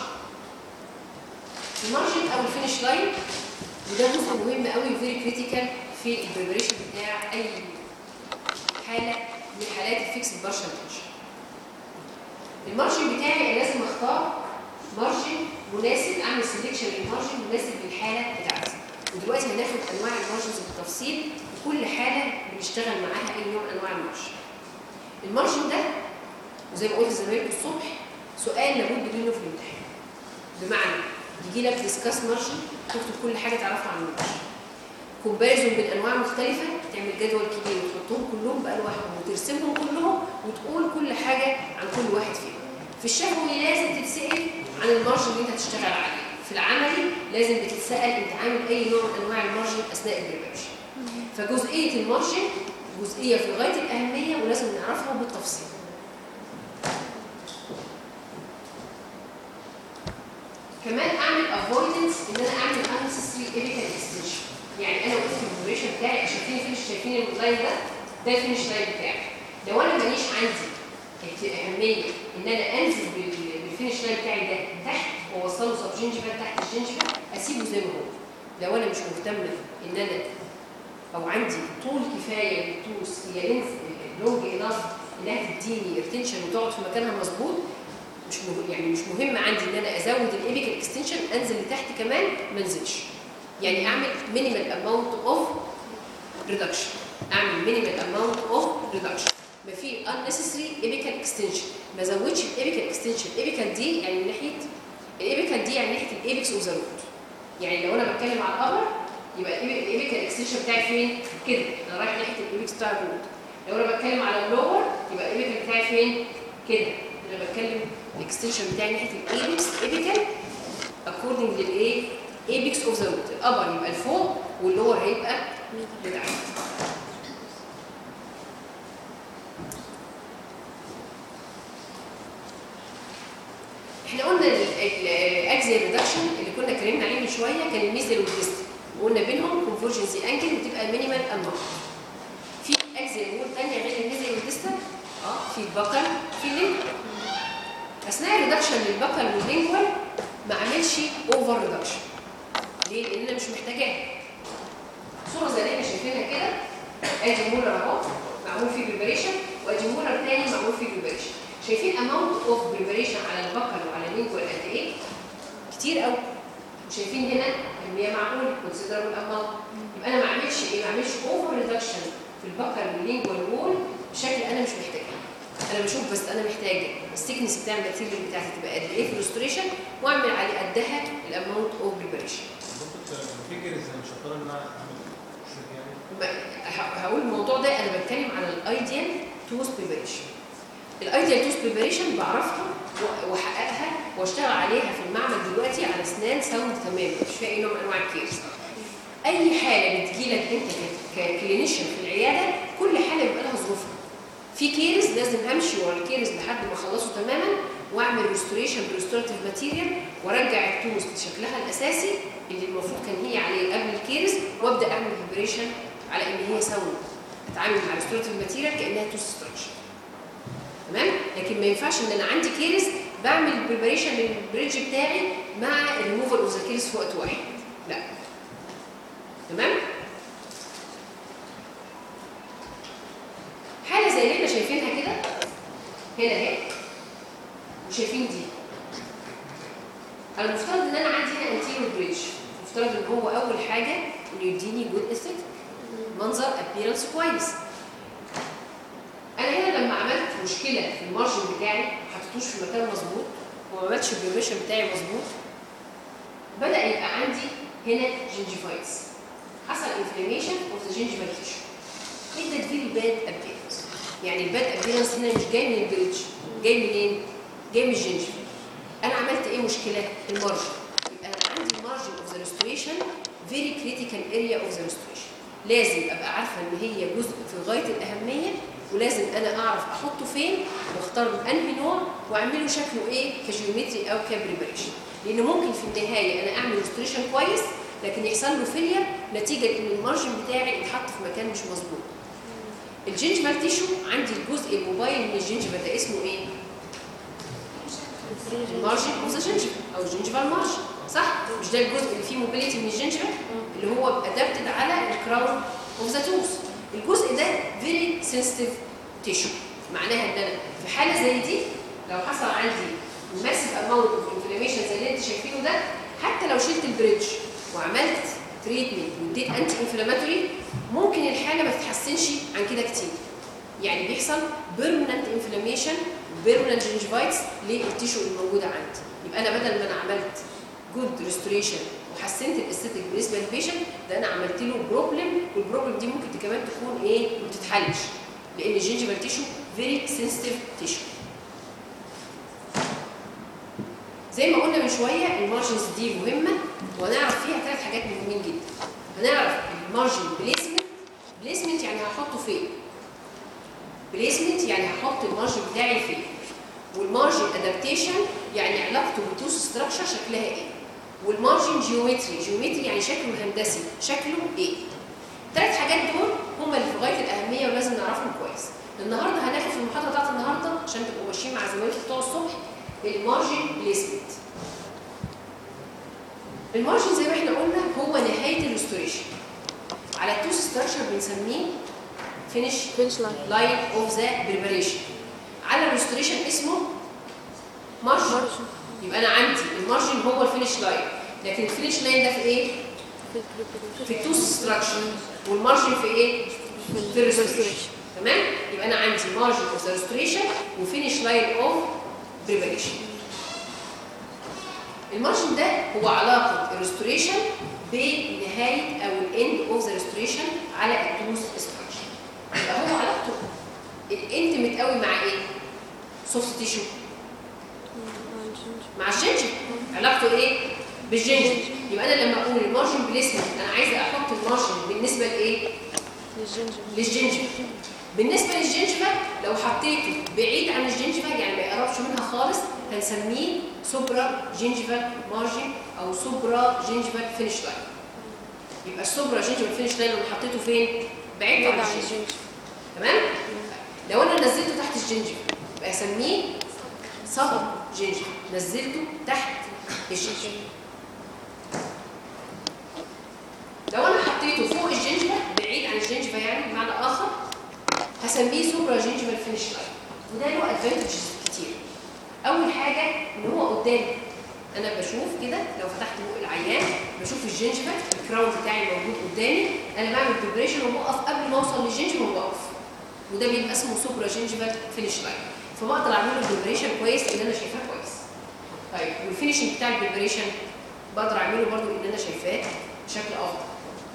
المارجن او الفينش لاين وده جزء مهم قوي وفيري كريتيكال في البريبريشن بتاع اي حاله من حالات الفيكس بارشل تنشن المارجن بتاعي أنا لازم اختار مارجن مناسب اعمل سيلكشن للمارجن مناسب للحاله بتاعتي ودلوقتي هناخد انواع المارجنز بالتفصيل وكل حاله بنشتغل معاها اي نوع من انواع المارجن المارجن ده وزي ما قلت زمايلكم الصبح سؤال لابد منه في الامتحان بمعنى يجي لك ديسكاس مارجن تكتب كل حاجه تعرفها عن المارجن كومباريزون بين انواع مختلفه تعمل جدول كبير وتحطهم كلهم بالواحهم وترسمهم كلهم وتقول كل حاجه عن كل واحد فيهم في الشفوي لازم تتسال عن المارجن اللي انت هتشتغل عليه في العملي لازم بتتسال انت عامل اي نوع من انواع المارجن اثناء البريبريشن فجزئيه المارجن جزئيه في غايه الاهميه ولازم نعرفها بالتفصيل كمان اعمل افويدنس ان انا اعمل unnecessary chemical extension يعني انا وقفت البريبريشن بتاعي شايفين فينش شايفين اللاين ده ده الفينش لاين بتاعي لو انا ماليش عندي اهميه ان انا انزل بال- بالفينش لاين بتاعي ده تحت واوصله سب جينجيفال تحت الجينجيفال اسيبه زي ما هو لو انا مش مهتمه ان انا او عندي طول كفايه للتوس هي لينز لونج انف انها تديني ارتنشن وتقعد في مكانها مظبوط مش مهم يعني مش مهم عندي ان انا ازود الابيكال اكستنشن انزل لتحت كمان ما انزلش يعني اعمل مينيمال اماونت اوف ريدكشن اعمل مينيمال اماونت اوف ريدكشن ما في unnecessary apical extension ما زودش الابيكال اكستنشن الابيكال دي يعني من ناحيه الابيكال دي يعني ناحيه الابيكس اوف ذا روت يعني لو انا بتكلم على الابر يبقى الابيكال اكستنشن بتاعي فين كده انا رايح ناحيه الابيكس بتاع الروت لو انا بتكلم على اللور يبقى الابيكال بتاعي فين كده انا بتكلم الاكستنشن بتاعي ناحيه الابيكس ابيكال according للايه apex اوف ذا روت الابر يبقى لفوق واللور هيبقى لتحت احنا قلنا الاكزيال ريدكشن اللي كنا اتكلمنا عليه من شويه كان الميزل والديستال وقلنا بينهم كونفرجنسي انجل بتبقى مينيمال اماونت في اكزيال وول ثانيه غير الميزل والديستال اه في البكر في اللينجوال اثناء الريدكشن للبكر واللينجوال ما اعملش اوفر ريدكشن ليه؟ لان انا مش محتاجاها صوره زي اللي احنا شايفينها كده ادي مولر اهو معمول فيه بريبريشن وادي مولر تاني معمول فيه بريبريشن شايفين اماونت اوف بريبريشن على البكر وعلى اللينجوال قد ايه؟ كتير قوي وشايفين هنا كميه معقوله كونسيدربل اماونت يبقى انا ما اعملش ايه ما اعملش اوفر ريدكشن في البكر واللينجوال وول بشكل انا مش محتاجها انا بشوف بس انا محتاجه السيكنس بتاع الماتيريال بتاعتي تبقى قد ايه في الريستوريشن واعمل عليه قدها الاماونت اوف بريبريشن ممكن تفتكر ازاي مش هضطر ان انا اعمل شيء يعني هقول الموضوع ده انا بتكلم على الايديال توز بريبريشن الايديال توز بريبريشن بعرفها و- واحققها واشتغل عليها في المعمل دلوقتي على اسنان ساوند تماما مش فيها اي نوع من انواع الكيس اي حاله بتجيلك انت ك- ككلينيشن في العياده كل حاله بيبقى لها ظروفها في كيرز لازم امشي ورا الكيرز لحد ما اخلصه تماما واعمل ريستوريشن بريستورتيف ماتيريال وارجع التوز لشكلها الاساسي اللي المفروض كان هي عليه قبل الكيرز وابدا اعمل بريبريشن على ان هي ساوند اتعامل مع ريستورتيف ماتيريال كانها توز ستراكشر تمام لكن ما ينفعش ان انا عندي كيرز بعمل بريبريشن للبريدج بتاعي مع الريموفال اوف ذا كيرز في وقت واحد لا تمام حاله زي اللي احنا شايفينها كده هنا اهي وشايفين دي انا المفترض ان انا عندي هنا انتيريور بريدج المفترض ان هو اول حاجه انه يديني جود استيك منظر ابيرنس كويس انا هنا لما عملت مشكله في المارجن بتاعي ما حطيتوش في مكان مظبوط وما عملتش البريبريشن بتاعي مظبوط بدا يبقى عندي هنا جنجيفايتس حصل انفلاميشن اوف ذا جنجيفال تيشو ادت فيري باد ابيرنس يعني الباد ابيرنس هنا مش جاي من البريدج جاي منين؟ جاي من الجنجيفال انا عملت ايه مشكله؟ المارجن يبقى انا عندي المارجن اوف ذا ريستوريشن فيري كريتيكال اريا اوف ذا ريستوريشن لازم ابقى عارفه ان هي جزء في غايه الاهميه ولازم انا اعرف احطه فين واختار من انهي نوع واعمله شكله ايه كجيومتري او كبريبريشن لان ممكن في النهايه انا اعمل ريستوريشن كويس لكن يحصل له فيلير نتيجه ان المارجن بتاعي اتحط في مكان مش مظبوط الجنجفال تيشو عندي الجزء الموبايل من الجنجفال ده اسمه ايه المارجن اوف ذا جنجفال او الجنجفال مارجن صح مش ده الجزء اللي فيه موبيليتي من الجنجفال اللي هو ادابتد على الكراون اوف ذا توث الجزء ده فيري سنسيتيف تيشو معناها ان انا في حاله زي دي لو حصل عندي ماسيف اماونت اوف انفلاميشن زي اللي انت شايفينه ده حتى لو شلت البريدج وعملت تريتمنت واديت انتي انفلاماتوري ممكن الحاله ما تتحسنش عن كده كتير يعني بيحصل بيرمننت انفلاميشن بيرمننت جنجفايتس للتيشو الموجوده عندي يبقى انا بدل ما انا عملت جود ريستوريشن وحسنت الاستاتيك بالنسبه للبيشنت ده انا عملت له بروبلم والبروبلم دي ممكن كمان تكون ايه ما بتتحلش لان الجنجفال تيشو فيري سنسيتيف تيشو زي ما قلنا من شويه المارجنز دي مهمه وهنعرف فيها ثلاث حاجات مهمين جدا هنعرف المارجن بليسمنت بليسمنت يعني هحطه فين بليسمنت يعني هحط المارجن بتاعي فين والمارجن ادابتيشن يعني علاقته بالتوث ستراكشر شكلها ايه والمارجن جيومتري جيومتري يعني شكله هندسي شكله ايه الثلاث حاجات دول هم اللي في غايه الاهميه ولازم نعرفهم كويس النهارده هناخد في المحاضره بتاعت النهارده عشان تبقوا ماشيين مع زمايلكم بتوع الصبح المارجن بليسمنت المارجن زي ما احنا قلنا هو نهايه الريستوريشن على التوث ستراكشر بنسميه فينش فينش لاين لاين اوف ذا بريبريشن على الريستوريشن اسمه مارجن مارجن يبقى انا عندي المارجن هو الفينش لاين لكن الفينش لاين ده في ايه؟ في البريبريشن في التوث ستراكشر والمارجن في ايه؟ في الريستوريشن الريستوريشن تمام؟ يبقى انا عندي مارجن اوف ذا ريستوريشن وفينش لاين اوف بريبريشن المارجن ده هو علاقه الريستوريشن بنهايه او الاند اوف ذا ريستوريشن على التوث ستراكشر يبقى هو علاقته الانتمت قوي مع ايه؟ سوفت تيشو مع الجنجر علاقته ايه بالجنجر يبقى انا لما اقول المارجن بليسمنت انا عايزه احط المارجن بالنسبه لايه للجنجر للجنجر بالنسبه للجنجفه لو حطيته بعيد عن الجنجفه يعني ما يقربش منها خالص هنسميه سوبرا جنجفال مارجن او سوبرا جنجفال فينش لاين يبقى السوبرا جنجفال فينش لاين لو حطيته فين بعيد بعيد عن عن الجنجفه الجنجر تمام لو انا نزلته تحت الجنجفه يبقى اسميه صب جنجفه نزلته تحت الجنجفه لو انا حطيته فوق الجنجفه بعيد عن الجنجفه يعني بمعنى اخر هسميه سوبرا جنجفال فينش لاين وده له ادفانتجز كتير اول حاجه ان هو قدامي انا بشوف كده لو فتحت بق العيان بشوف الجنجفه الكراون بتاعي موجود قدامي انا بعمل بريبريشن وبقف قبل ما اوصل للجنجفه وبقف وده بيبقى اسمه سوبرا جنجفال فينش لاين فبقدر اعمل له بريبريشن كويس ان انا شايفاه كويس طيب والفينشنج بتاع البريبريشن بقدر اعمله برضو ان انا شايفاه بشكل افضل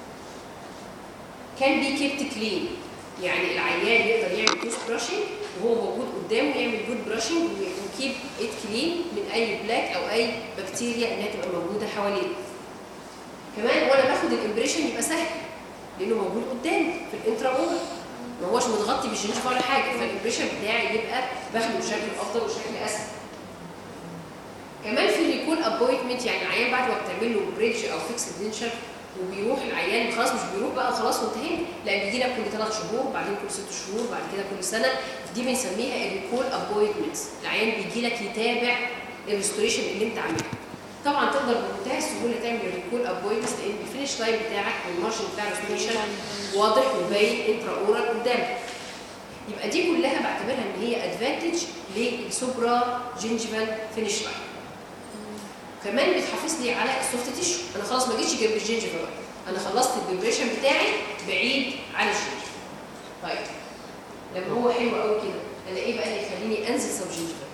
كان بي كيبت كلين يعني العيان يقدر يعمل توث براشنج وهو موجود قدامه يعمل جود براشنج وكيب ات كلين من اي بلاك او اي بكتيريا انها تبقى موجوده حواليه كمان وانا باخد الامبريشن يبقى سهل لانه موجود قدامي في الانترا اورال ما هوش متغطي بالجنجفه ولا حاجه فالامبريشن بتاعي يبقى باخده بشكل افضل وشكل اسهل كمان في الريكول ابوينتمنت يعني العيان بعد ما بتعمل له بريدج او فيكس دينشر وبيروح العيان خلاص مش بيروح بقى خلاص وانتهينا لا بيجي لك كل ثلاث شهور بعدين كل ست شهور بعد كده كل سنه دي بنسميها الريكول ابوينتمنت العيان بيجي لك يتابع الريستوريشن اللي انت عاملها طبعا تقدر بمنتهى السهوله تعمل الريكول ابوينتمنت لان الفينش لاين بتاعك والمارشن بتاع الريستوريشن واضح وباين انترا اورال قدامك يبقى دي كلها بعتبرها ان هي ادفانتج للسوبرا جينجيفال فينش لاين كمان بتحافظ لي على السوفت تيشو انا خلاص ما جيتش جنب الجينجيفا بقى انا خلصت الفيبريشن بتاعي بعيد عن الجينجيفا طيب لما هو حلو قوي كده انا ايه بقى اللي يخليني انزل سب جينجيفا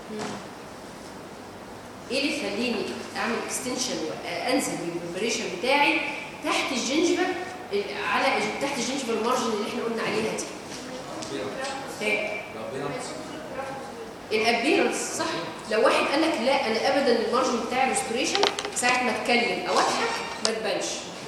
ايه اللي يخليني اعمل اكستنشن وانزل بالفيبريشن بتاعي تحت الجينجيفا على تحت الجينجيفا المارجن اللي احنا قلنا عليها دي ايه الابيرنس صح لو واحد قال لك لا انا ابدا المارجن بتاع الريستوريشن ساعه ما اتكلم او اضحك ما تبانش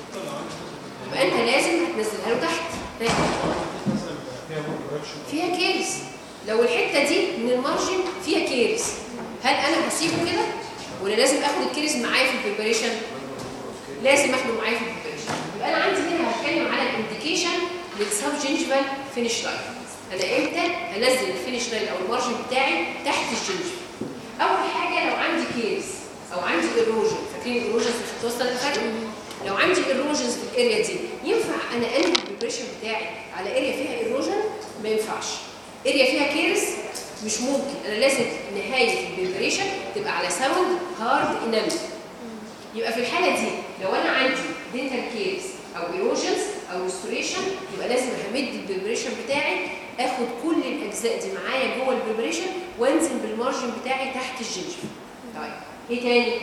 يبقى انت لازم هتنزلها له تحت مثلا فيها بوك كوركشن فيها كيرس لو الحته دي من المارجن فيها كيرس هل انا هسيبه كده ولا لازم اخد الكيرس معايا في البريبريشن لازم اخده معايا في البريبريشن يبقى انا عندي هنا هتكلم على الانديكيشن للسب جينجيفال فينش لاين انا امتى هنزل الفينش لاين او المارجن بتاعي تحت الجينجيفال اول حاجه لو عندي كيرس او عندي ايروجن فاكرين الايروجن في التوستر اللي فاتت لو عندي ايروجنز في الاريا دي ينفع انا انهي البريبريشن بتاعي على اريا فيها ايروجن ما ينفعش اريا فيها كيرس مش ممكن انا لازم نهايه البريبريشن تبقى على ساوند هارد انامل يبقى في الحاله دي لو انا عندي دينتال كيرس او ايروجنز او ريستوريشن يبقى لازم همد البريبريشن بتاعي اخد كل الاجزاء دي معايا جوه البريبريشن وانزل بالمارجن بتاعي تحت الجنجف طيب ايه تاني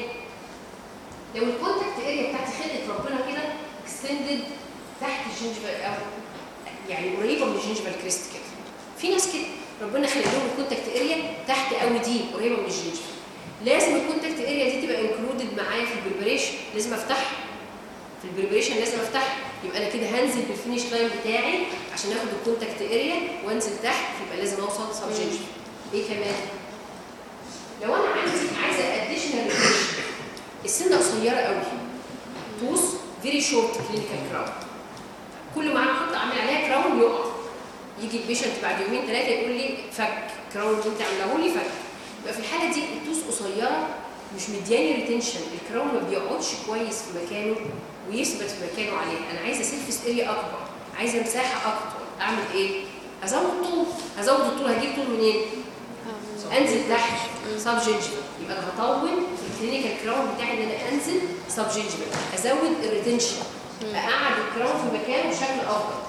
لو الكونتاكت اريا بتاعتي خدت ربنا كده اكستندد تحت الجنجفال او يعني قريبه من الجنجفال كريست كده في ناس كده ربنا خلق لهم الكونتاكت اريا تحت قوي دي قريبه من الجنجفال لازم الكونتاكت اريا دي تبقى انكلودد معايا في البريبريشن لازم افتحها في البريبريشن لازم افتحها يبقى انا كده هنزل بالفينش لاين بتاعي عشان اخد الكونتاكت اريا وانزل تحت يبقى لازم اوصل سب جنجفال ايه كمان لو انا عندي عايزه اديشنال ريفريشن السنه قصيره قوي توس فيري شورت كلينيكال كراون كل ما احط اعمل عليها كراون يقع يجي البيشنت بعد يومين ثلاثه يقول لي فك كراون اللي انت عاملاه لي فك يبقى في الحاله دي التوس قصيره مش مدياني ريتنشن الكراون ما بيقعدش كويس في مكانه ويثبت في مكانه عليها انا عايزه سيرفيس اريا اكبر عايزه مساحه اكتر اعمل ايه ازود طول هزود الطول هجيب طول منين انزل تحت سب جينجيفال يبقى انا هطول في الكلينيكال كراون بتاعي ان انا انزل سب جينجيفال ازود الريتنشن اقعد الكراون في مكانه بشكل افضل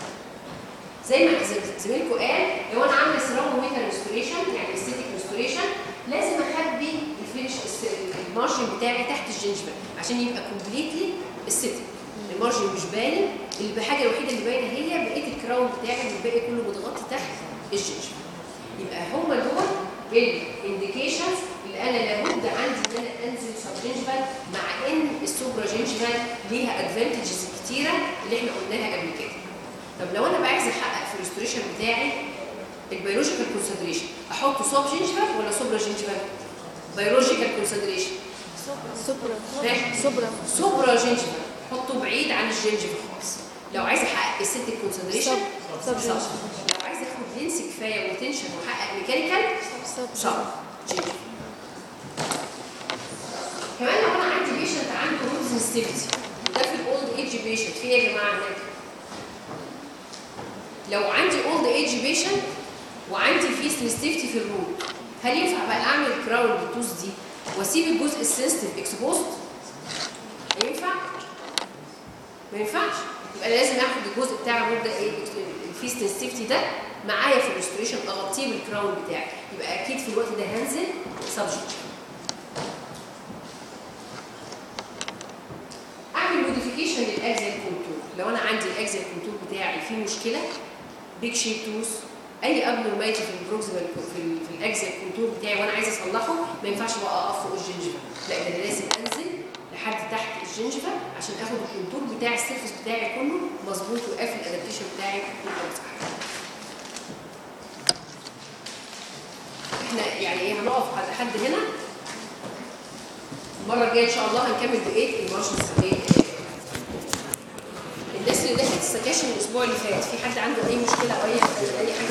زي ما زميلكم قال لو انا عامله سيرامو ميتال ريستوريشن يعني استيتيك ريستوريشن لازم اخبي الفينش المارجن بتاعي تحت الجينجيفال عشان يبقى كومبليتلي استيتيك المارجن مش باين اللي الحاجه الوحيده اللي باينه هي بقيه الكراون بتاعي والباقي كله متغطي تحت الجينجيفال يبقى هم دول الانديكيشنز اللي انا لابد عندي ان انا انزل سب جينجيفال مع ان السوبرا جينجيفال ليها ادفانتجز كتيره اللي احنا قلناها قبل كده طب لو انا بقى عايزه احقق في الريستوريشن بتاعي البيولوجيكال كونسيدريشن احطه سب جينجيفال ولا سوبرا جينجيفال بيولوجيكال كونسيدريشن سوبرا ماشي. سوبرا سوبرا جينجيفال حطه بعيد عن الجينجيفال خالص لو عايزه احقق السيتيك كونسيدريشن سب صح لو عايزه اخد لينس كفايه وتنشن واحقق ميكانيكال سب صعب جدا كمان لو انا عندي بيشنت عنده رود سنسيتيفيتي ده في الاولد ايج بيشنت في ايه يا جماعه هناك لو عندي اولد ايج بيشنت وعندي في سنسيتيفيتي في الرود هل ينفع بقى اعمل كراون بالتوز دي واسيب الجزء السنسيتيف اكسبوست ينفع؟ ما ينفعش يبقى انا لازم اخد الجزء بتاع الروت ده ايه الفي سنسيتيفيتي ده معايا في الريستوريشن اغطيه بالكراون بتاعي يبقى اكيد في الوقت ده هنزل سبجكت اعمل موديفيكيشن للاكزيال كونتور لو انا عندي الاكزيال كونتور بتاعي فيه مشكله بيج شيب توث اي ابنورماليتي في البروكسيمال في, ال- في الاكزيال كونتور بتاعي وانا عايزه اصلحه ما ينفعش بقى اقف فوق الجنجفه لا ده انا لازم انزل لحد تحت الجنجفه عشان اخد الكونتور بتاع السيرفس بتاعي كله مظبوط وقافل الادابتيشن بتاعي كله صح احنا يعني ايه هنقف على حد هنا المره الجايه ان شاء الله هنكمل بقيه المارشنز ايه الناس اللي دخلت السكاشن الاسبوع اللي فات في حد عنده اي مشكله او اي اي حاجه